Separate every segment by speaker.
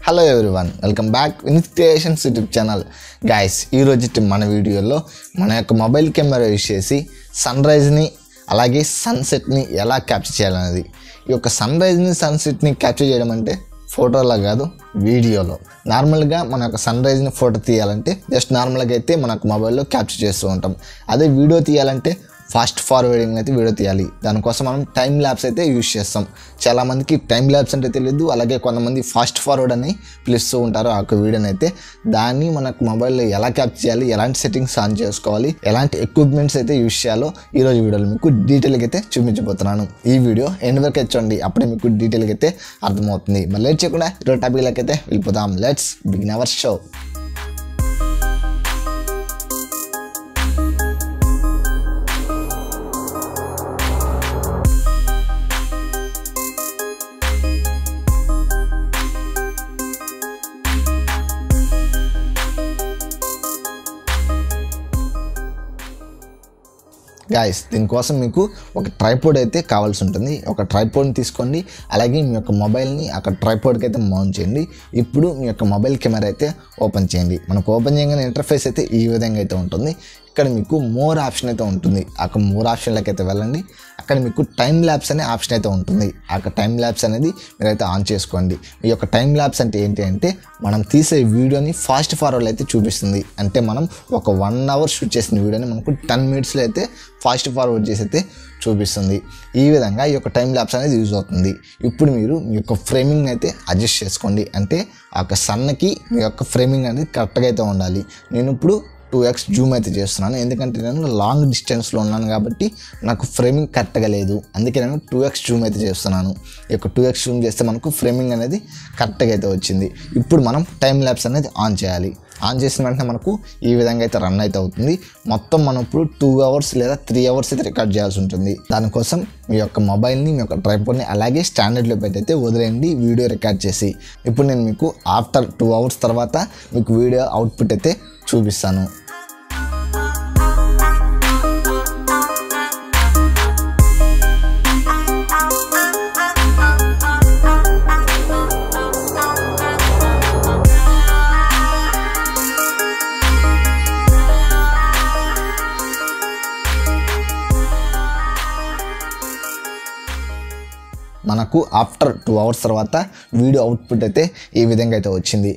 Speaker 1: hello everyone welcome back Vinith creations YouTube channel guys ఈరోజు మన వీడియోలో మన యొక్క మొబైల్ కెమెరా యూస్ చేసి సన్ రైజ్ని అలాగే సన్సెట్ని ఎలా క్యాప్చర్ చేయాలనేది ఈ యొక్క సన్ రైజ్ని సన్సెట్ని క్యాప్చర్ చేయడం అంటే ఫోటోలో కాదు వీడియోలో నార్మల్గా మన యొక్క సన్ రైజ్ని ఫోటో తీయాలంటే జస్ట్ నార్మల్గా అయితే మన యొక్క మొబైల్లో క్యాప్చర్ చేస్తూ ఉంటాం అదే వీడియో తీయాలంటే ఫాస్ట్ ఫార్వర్డింగ్ అయితే వీడియో తీయాలి దానికోసం మనం టైం ల్యాబ్స్ అయితే యూజ్ చేస్తాం చాలామందికి టైం ల్యాబ్స్ అంటే తెలియదు అలాగే కొంతమంది ఫాస్ట్ ఫార్వర్డ్ అని పిలుస్తూ ఉంటారు ఆ యొక్క వీడియోని అయితే దాన్ని మనకు మొబైల్లో ఎలా క్యాప్చర్ చేయాలి ఎలాంటి సెట్టింగ్స్ ఆన్ చేసుకోవాలి ఎలాంటి ఎక్విప్మెంట్స్ అయితే యూజ్ చేయాలో ఈరోజు వీడియోలో మీకు డీటెయిల్గా అయితే చూపించబోతున్నాను ఈ వీడియో ఎండ్ వరకు అయితే చూడండి అప్పుడే మీకు డీటెయిల్గా అయితే అర్థమవుతుంది మరి లేట్ చేయకుండా ఈరోజు టాపిక్లకి అయితే వెళ్ళిపోదాం let's begin our show guys దీనికోసం మీకు ఒక ట్రైపోర్డ్ అయితే కావాల్సి ఉంటుంది ఒక ట్రైపోర్డ్ని తీసుకోండి అలాగే మీ యొక్క మొబైల్ని అక్కడ ట్రైపోర్డ్కి అయితే మౌంట్ చేయండి ఇప్పుడు మీ యొక్క మొబైల్ కెమెరా అయితే ఓపెన్ చేయండి మనకు ఓపెన్ చేయగానే ఇంటర్ఫేస్ అయితే ఈ విధంగా అయితే ఉంటుంది ఇక్కడ మీకు మోర్ ఆప్షన్ అయితే ఉంటుంది అక్కడ మోర్ ఆప్షన్లోకి అయితే వెళ్ళండి అక్కడ మీకు టైం ల్యాబ్స్ అనే ఆప్షన్ అయితే ఉంటుంది ఆ టైం ల్యాబ్స్ అనేది మీరైతే ఆన్ చేసుకోండి ఈ యొక్క టైం ల్యాబ్స్ అంటే ఏంటి అంటే మనం తీసే వీడియోని ఫాస్ట్ ఫార్వర్డ్ అయితే చూపిస్తుంది అంటే మనం ఒక వన్ అవర్ షూట్ చేసిన వీడియోని మనకు టెన్ మినిట్స్లో అయితే ఫాస్ట్ ఫార్వర్డ్ చేసి అయితే చూపిస్తుంది ఈ విధంగా ఈ యొక్క టైం ల్యాబ్స్ అనేది యూజ్ అవుతుంది ఇప్పుడు మీరు మీ యొక్క ఫ్రేమింగ్ అయితే అడ్జస్ట్ చేసుకోండి అంటే ఆ యొక్క సన్నకి మీ యొక్క ఫ్రేమింగ్ అనేది కరెక్ట్గా అయితే ఉండాలి నేను ఇప్పుడు టూ ఎక్స్ జూమ్ అయితే చేస్తున్నాను ఎందుకంటే నేను లాంగ్ డిస్టెన్స్లో ఉన్నాను కాబట్టి నాకు ఫ్రేమింగ్ కరెక్ట్గా లేదు అందుకే నేను టూ ఎక్స్ జూమ్ అయితే చేస్తున్నాను ఈ యొక్క టూ ఎక్స్ జూమ్ చేస్తే మనకు ఫ్రేమింగ్ అనేది కరెక్ట్గా అయితే వచ్చింది ఇప్పుడు మనం టైం ల్యాబ్స్ అనేది ఆన్ చేయాలి ఆన్ చేసిన వెంటనే మనకు ఈ విధంగా అయితే రన్ అయితే అవుతుంది మొత్తం మనం ఇప్పుడు టూ అవర్స్ లేదా త్రీ అవర్స్ అయితే రికార్డ్ చేయాల్సి ఉంటుంది దానికోసం మీ యొక్క మొబైల్ని మీ యొక్క ట్రైపోర్డ్ని అలాగే స్టాండర్డ్లో పెట్టి అయితే వదిలేయండి వీడియో రికార్డ్ చేసి ఇప్పుడు నేను మీకు ఆఫ్టర్ టూ అవర్స్ తర్వాత మీకు వీడియో అవుట్పుట్ అయితే చూపిస్తాను మనకు ఆఫ్టర్ టూ అవర్స్ తర్వాత వీడియో అవుట్పుట్ అయితే ఈ విధంగా అయితే వచ్చింది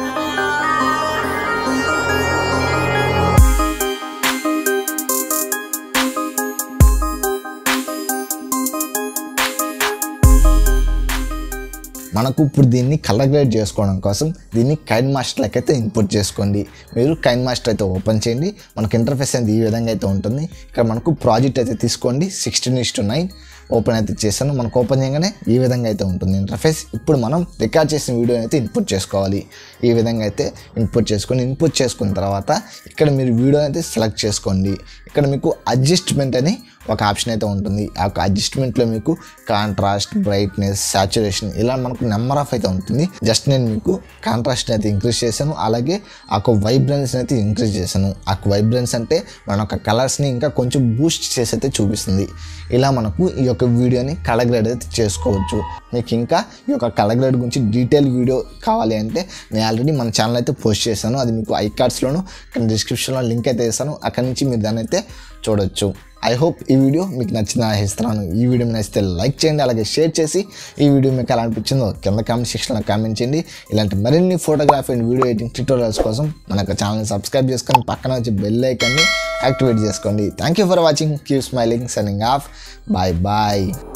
Speaker 1: మనకు ఇప్పుడు దీన్ని కలర్ గ్రేడ్ చేసుకోవడం కోసం దీన్ని కైన్ మాస్టర్లకి అయితే ఇన్పుట్ చేసుకోండి మీరు కైన్ మాస్టర్ అయితే ఓపెన్ చేయండి మనకు ఇంటర్ఫేస్ అనేది ఈ విధంగా అయితే ఉంటుంది ఇక్కడ మనకు ప్రాజెక్ట్ అయితే తీసుకోండి sixteen is to nine open అయితే చేశాను మనకు ఓపెన్ చేయగానే ఈ విధంగా అయితే ఉంటుంది ఇంటర్ఫేస్ ఇప్పుడు మనం రికార్డ్ చేసిన వీడియో అయితే ఇన్పుట్ చేసుకోవాలి ఈ విధంగా అయితే ఇన్పుట్ చేసుకొని ఇన్పుట్ చేసుకున్న తర్వాత ఇక్కడ మీరు వీడియో అయితే సెలెక్ట్ చేసుకోండి ఇక్కడ మీకు అడ్జస్ట్మెంట్ అని ఒక ఆప్షన్ అయితే ఉంటుంది ఆ యొక్క అడ్జస్ట్మెంట్లో మీకు కాంట్రాస్ట్ బ్రైట్నెస్ సాచురేషన్ ఇలా మనకు నెంబర్ ఆఫ్ అయితే ఉంటుంది జస్ట్ నేను మీకు కాంట్రాస్ట్ అయితే ఇంక్రీజ్ చేశాను అలాగే ఆ యొక్క వైబ్రెన్స్ అయితే ఇంక్రీజ్ చేశాను ఆ వైబ్రెన్స్ అంటే మన యొక్క కలర్స్ని ఇంకా కొంచెం బూస్ట్ చేసి అయితే చూపిస్తుంది ఇలా మనకు ఈ యొక్క వీడియోని కలర్ గ్రేడ్ అయితే చేసుకోవచ్చు మీకు ఇంకా ఈ యొక్క కలర్ గ్రేడ్ గురించి డీటెయిల్ వీడియో కావాలి అంటే నేను ఆల్రెడీ మన ఛానల్ అయితే పోస్ట్ చేశాను అది మీకు ఐ కార్డ్స్లోను డిస్క్రిప్షన్లో లింక్ అయితే వేస్తాను అక్కడి నుంచి మీరు దాన్ని అయితే చూడొచ్చు ఐ హోప్ ఈ వీడియో మీకు నచ్చిందని ఆశిస్తున్నాను ఈ వీడియో మీకు నచ్చితే లైక్ చేయండి అలాగే షేర్ చేసి ఈ వీడియో మీకు ఎలా అనిపించిందో కింద కామెంట్ సెక్షన్లో కామెంట్ చేయండి ఇలాంటి మరిన్ని photography and video editing tutorials కోసం మన యొక్క ఛానల్ని సబ్స్క్రైబ్ చేసుకొని పక్కన వచ్చి బెల్ ఐకాన్ని యాక్టివేట్ చేసుకోండి thank you for watching keep smiling signing off bye bye